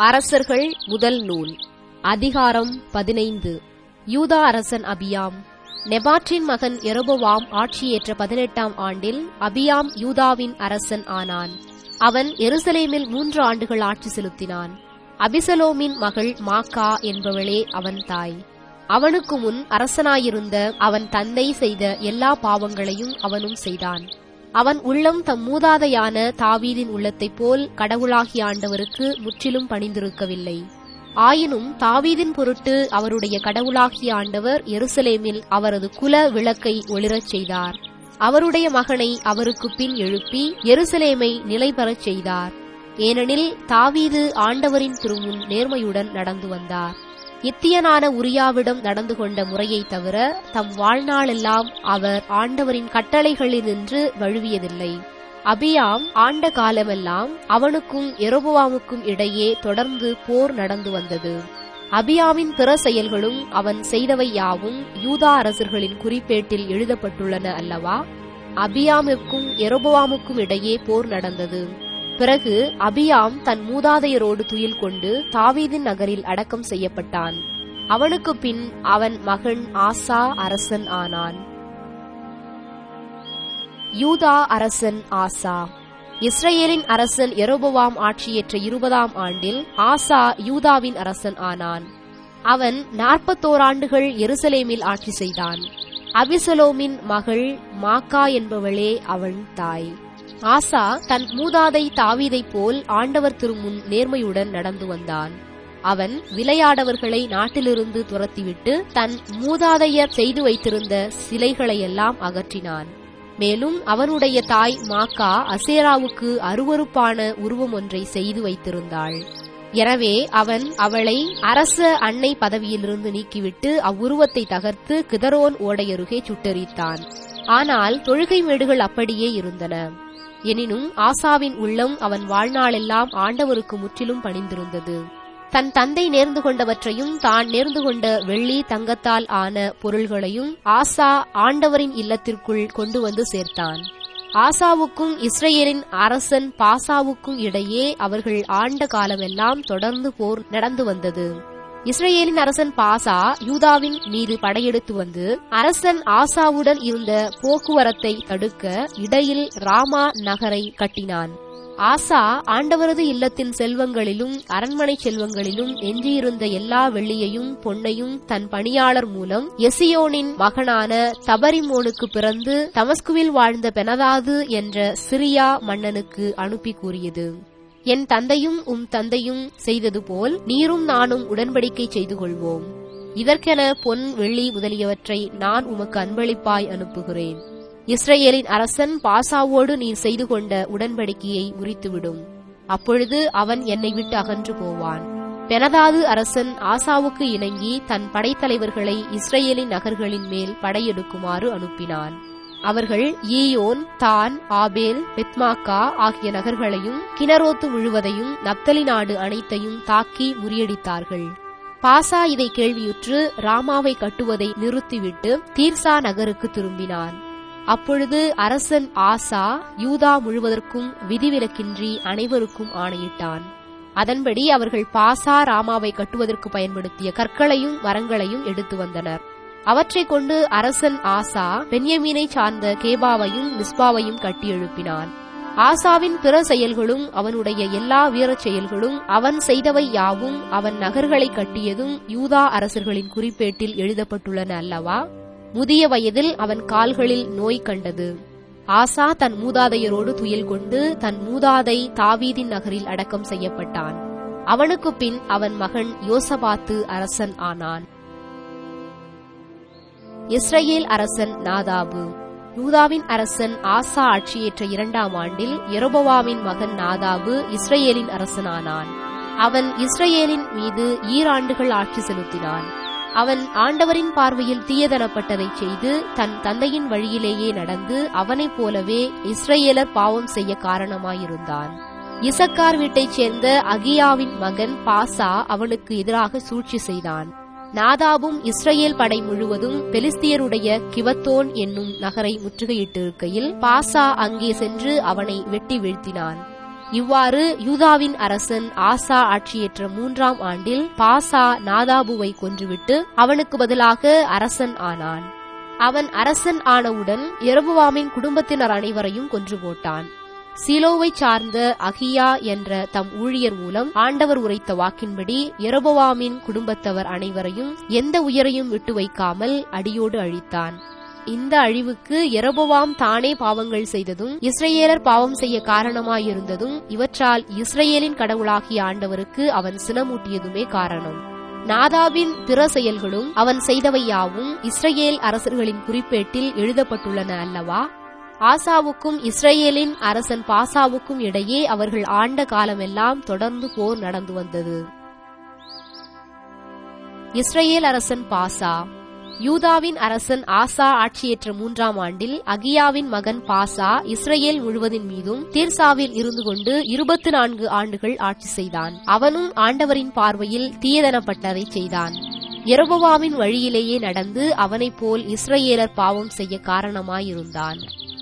அரசர்கள் முதல் நூல் அதிகாரம் பதினைந்து யூதா அரசன் அபியாம் நெபாற்றின் மகன் எரோபோவாம் ஆட்சியேற்ற பதினெட்டாம் ஆண்டில் அபியாம் யூதாவின் அரசன் ஆனான் அவன் எருசலேமில் மூன்று ஆண்டுகள் ஆட்சி செலுத்தினான் அபிசலோமின் மகள் மாக்கா என்பவளே அவன் தாய் அவனுக்கு முன் அரசனாயிருந்த அவன் தந்தை செய்த எல்லா பாவங்களையும் அவனும் செய்தான் அவன் உள்ளம் தம் மூதாதையான தாவீதின் உள்ளத்தைப் போல் கடவுளாகிய ஆண்டவருக்கு முற்றிலும் பணிந்திருக்கவில்லை ஆயினும் தாவீதின் பொருட்டு அவருடைய கடவுளாகிய ஆண்டவர் எருசலேமில் அவரது குல விளக்கை ஒளிரச் செய்தார் அவருடைய மகனை அவருக்கு பின் எழுப்பி எருசலேமை நிலைபெறச் செய்தார் ஏனெனில் தாவீது ஆண்டவரின் திருமுன் நேர்மையுடன் நடந்து வந்தார் இத்தியனான உரியாவிடம் நடந்து கொண்ட முறையைத் தவிர தம் வாழ்நாளெல்லாம் அவர் ஆண்டவரின் கட்டளைகளினின்று வழுவியதில்லை அபியாம் ஆண்ட காலமெல்லாம் அவனுக்கும் எரோபோவாமுக்கும் இடையே தொடர்ந்து போர் நடந்து வந்தது அபியாமின் பிற செயல்களும் அவன் செய்தவை யாவும் யூதா அரசர்களின் குறிப்பேட்டில் எழுதப்பட்டுள்ளன அல்லவா அபியாமுக்கும் எரோபோவாமுக்கும் இடையே போர் நடந்தது பிறகு அபியாம் தன் மூதாதையரோடு துயில் கொண்டு தாவீதின் நகரில் அடக்கம் செய்யப்பட்டான் அவனுக்கு பின் அவன் மகன் ஆசா அரசன் ஆனான் யூதா அரசன் ஆசா இஸ்ரேலின் அரசன் எரோபவாம் ஆட்சியேற்ற இருபதாம் ஆண்டில் ஆசா யூதாவின் அரசன் ஆனான் அவன் நாற்பத்தோராண்டுகள் எருசலேமில் ஆட்சி செய்தான் அபிசலோமின் மகள் மாக்கா என்பவளே அவன் தாய் ஆசா தன் மூதாதை தாவீதைப் போல் ஆண்டவர் திருமுன் நேர்மையுடன் நடந்து வந்தான் அவன் விளையாடவர்களை நாட்டிலிருந்து துரத்திவிட்டு தன் மூதாதையர் செய்து வைத்திருந்த சிலைகளையெல்லாம் அகற்றினான் மேலும் அவனுடைய தாய் மாக்கா அசேராவுக்கு அருவறுப்பான உருவம் ஒன்றை செய்து வைத்திருந்தாள் எனவே அவன் அவளை அரச அன்னை பதவியிலிருந்து நீக்கிவிட்டு அவ்வுருவத்தை தகர்த்து கிதரோன் ஓடையருகே சுட்டெரித்தான் ஆனால் தொழுகை மேடுகள் அப்படியே இருந்தன எனினும் ஆசாவின் உள்ளம் அவன் வாழ்நாளெல்லாம் ஆண்டவருக்கு முற்றிலும் பணிந்திருந்தது தன் தந்தை நேர்ந்து கொண்டவற்றையும் தான் நேர்ந்து கொண்ட வெள்ளி தங்கத்தால் ஆன பொருள்களையும் ஆசா ஆண்டவரின் இல்லத்திற்குள் கொண்டு வந்து சேர்த்தான் ஆசாவுக்கும் இஸ்ரேலின் அரசன் பாசாவுக்கும் இடையே அவர்கள் ஆண்ட காலமெல்லாம் தொடர்ந்து போர் நடந்து வந்தது இஸ்ரேலின் அரசன் பாசா யூதாவின் மீது படையெடுத்து வந்து அரசன் ஆசாவுடன் இருந்த போக்குவரத்தை தடுக்க இடையில் ராமா நகரை கட்டினான் ஆசா ஆண்டவரது இல்லத்தின் செல்வங்களிலும் அரண்மனை செல்வங்களிலும் எஞ்சியிருந்த எல்லா வெள்ளியையும் பொன்னையும் தன் பணியாளர் மூலம் எசியோனின் மகனான தபரிமோனுக்கு பிறந்து தமஸ்குவில் வாழ்ந்த பெனதாது என்ற சிரியா மன்னனுக்கு அனுப்பி கூறியது என் தந்தையும் உம் தந்தையும் செய்தது போல் நீரும் நானும் உடன்படிக்கை செய்து கொள்வோம் இதற்கென பொன் வெள்ளி முதலியவற்றை நான் உமக்கு அன்பளிப்பாய் அனுப்புகிறேன் இஸ்ரேலின் அரசன் பாசாவோடு நீர் செய்து கொண்ட உடன்படிக்கையை முறித்துவிடும் அப்பொழுது அவன் என்னை விட்டு அகன்று போவான் பெனதாது அரசன் ஆசாவுக்கு இணங்கி தன் படைத்தலைவர்களை இஸ்ரேலின் நகர்களின் மேல் படையெடுக்குமாறு அனுப்பினான் அவர்கள் ஈயோன் தான் ஆபேல் பெத்மாக்கா ஆகிய நகர்களையும் கிணரோத்து முழுவதையும் நப்தலி நாடு அனைத்தையும் தாக்கி முறியடித்தார்கள் பாசா இதை கேள்வியுற்று ராமாவை கட்டுவதை நிறுத்திவிட்டு தீர்சா நகருக்கு திரும்பினான் அப்பொழுது அரசன் ஆசா யூதா முழுவதற்கும் விதிவிலக்கின்றி அனைவருக்கும் ஆணையிட்டான் அதன்படி அவர்கள் பாசா ராமாவை கட்டுவதற்கு பயன்படுத்திய கற்களையும் மரங்களையும் எடுத்து வந்தனர் அவற்றைக் கொண்டு அரசன் ஆசா பென்யமீனை சார்ந்த கேபாவையும் மிஸ்பாவையும் கட்டி எழுப்பினான் ஆசாவின் பிற செயல்களும் அவனுடைய எல்லா வீரச் செயல்களும் அவன் செய்தவை யாவும் அவன் நகர்களை கட்டியதும் யூதா அரசர்களின் குறிப்பேட்டில் எழுதப்பட்டுள்ளன அல்லவா முதிய வயதில் அவன் கால்களில் நோய் கண்டது ஆசா தன் மூதாதையரோடு துயில் கொண்டு தன் மூதாதை தாவீதின் நகரில் அடக்கம் செய்யப்பட்டான் அவனுக்கு பின் அவன் மகன் யோசபாத்து அரசன் ஆனான் இஸ்ரேல் அரசன் நாதாபு யூதாவின் அரசன் ஆசா ஆட்சியேற்ற இரண்டாம் ஆண்டில் எரோபவாவின் மகன் நாதாபு இஸ்ரேலின் அரசனானான் அவன் இஸ்ரேலின் மீது ஈராண்டுகள் ஆட்சி செலுத்தினான் அவன் ஆண்டவரின் பார்வையில் தீயதனப்பட்டதை செய்து தன் தந்தையின் வழியிலேயே நடந்து அவனைப் போலவே இஸ்ரேலர் பாவம் செய்ய காரணமாயிருந்தான் இசக்கார் வீட்டைச் சேர்ந்த அகியாவின் மகன் பாசா அவனுக்கு எதிராக சூழ்ச்சி செய்தான் நாதாபும் இஸ்ரேல் படை முழுவதும் பெலிஸ்தியருடைய கிவத்தோன் என்னும் நகரை முற்றுகையிட்டிருக்கையில் பாசா அங்கே சென்று அவனை வெட்டி வீழ்த்தினான் இவ்வாறு யூதாவின் அரசன் ஆசா ஆட்சியேற்ற மூன்றாம் ஆண்டில் பாசா நாதாபுவை கொன்றுவிட்டு அவனுக்கு பதிலாக அரசன் ஆனான் அவன் அரசன் ஆனவுடன் எரபுவாமின் குடும்பத்தினர் அனைவரையும் கொன்று போட்டான் சீலோவை சார்ந்த அகியா என்ற தம் ஊழியர் மூலம் ஆண்டவர் உரைத்த வாக்கின்படி எரபவாமின் குடும்பத்தவர் அனைவரையும் எந்த உயரையும் விட்டு வைக்காமல் அடியோடு அழித்தான் இந்த அழிவுக்கு எரபவாம் தானே பாவங்கள் செய்ததும் இஸ்ரேலர் பாவம் செய்ய காரணமாயிருந்ததும் இவற்றால் இஸ்ரேலின் கடவுளாகிய ஆண்டவருக்கு அவன் சினமூட்டியதுமே காரணம் நாதாபின் பிற செயல்களும் அவன் செய்தவை யாவும் இஸ்ரேல் அரசர்களின் குறிப்பேட்டில் எழுதப்பட்டுள்ளன அல்லவா ஆசாவுக்கும் இஸ்ரேலின் அரசன் பாசாவுக்கும் இடையே அவர்கள் ஆண்ட காலமெல்லாம் தொடர்ந்து போர் நடந்து வந்தது இஸ்ரேல் அரசன் பாசா யூதாவின் அரசன் ஆசா ஆட்சியேற்ற மூன்றாம் ஆண்டில் அகியாவின் மகன் பாசா இஸ்ரேல் முழுவதின் மீதும் தீர்சாவில் இருந்து கொண்டு இருபத்தி நான்கு ஆண்டுகள் ஆட்சி செய்தான் அவனும் ஆண்டவரின் பார்வையில் தீயதனப்பட்டதை செய்தான் எரபவாவின் வழியிலேயே நடந்து அவனைப் போல் இஸ்ரேலர் பாவம் செய்ய காரணமாயிருந்தான்